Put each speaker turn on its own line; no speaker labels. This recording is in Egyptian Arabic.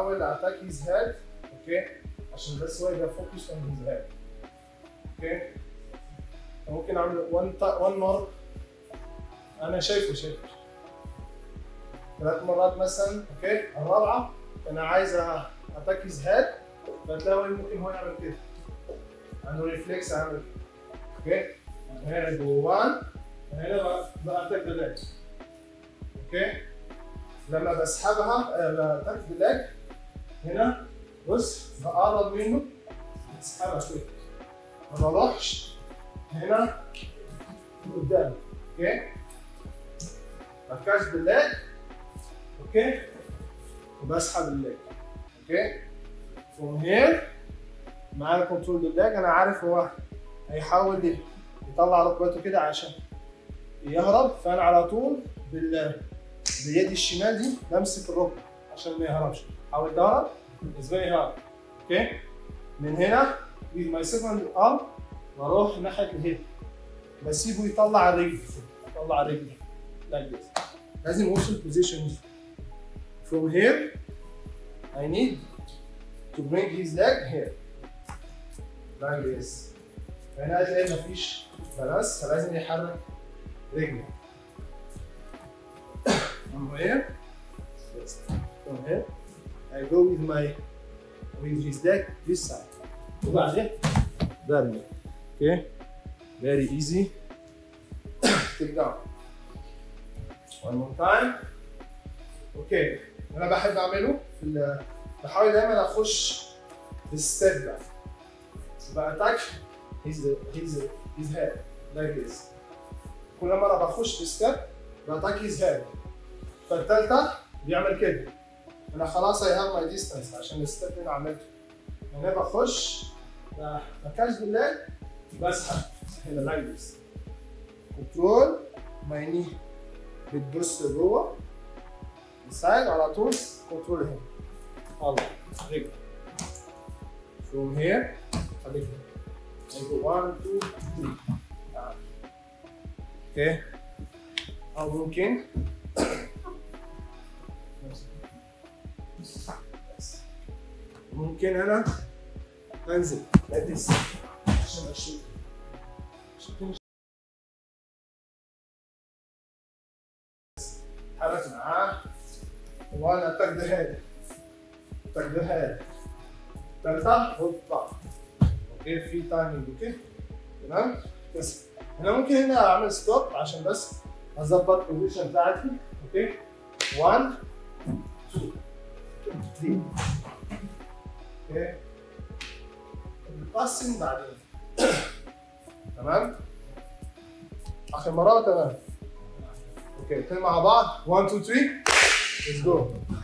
احاول اتاك هيز هيد اوكي عشان بس هو يبقى فوكس اون هيز هيد اوكي ممكن اعمل 1 1 مره انا شايفه شايفه ثلاث مرات مثلا اوكي الرابعه انا عايز اتاك هيز هيد فتلاقي ممكن هو يعمل كده عنده ريفلكس عامل كده اوكي هنا جو 1 هنا باتاك ذا ليج اوكي لما بسحبها باتاك ذا ليج هنا بص بقرب منه اسحبها شويه ما بروحش هنا قدام اوكي بكاش بالليج اوكي وبسحب الليج اوكي فروم هير معايا كنترول بالليج انا عارف هو هيحاول يطلع ركبته كده عشان يهرب فانا على طول بال باليد الشمال دي بمسك الركبه عشان ما يهربش حاول تهرب ازاي يهرب اوكي من هنا with my second arm واروح ناحيه الهيد بسيبه يطلع الرجل يطلع الرجل like this لازم اوصل position from here I need to bring his leg here like this هنا هتلاقي مفيش بالانس فلازم يحرك رجله from here from here I go with my with his leg this side وبعدين برمي اوكي very easy take down one more time اوكي انا بحب اعمله في ال- بحاول دايما اخش في الستيب ده باتاك his his his head like this كل مره بخش في ستيب باتاك his head فالتالتة بيعمل كده انا خلاص I have my distance عشان الستيب اللي انا عملته انا بخش بكاش بالله بسحب هنا like this كنترول ماي ني بتبص لجوه السايد على طول كنترول هنا الله رجل from here خليك هنا I go one two three تعال اوكي او ممكن ممكن انا انزل like this عشان اشوف حرك معاه وانا اتاك ذا هيد اتاك ذا هيد تالتة هوبا اوكي في تايمينج اوكي تمام بس انا ممكن هنا اعمل ستوب عشان بس اظبط البوزيشن بتاعتي اوكي 1 2 3 اوكي الباسنج بعدين تمام اخر مره تمام اوكي الاثنين مع بعض 1 2 3 ليتس جو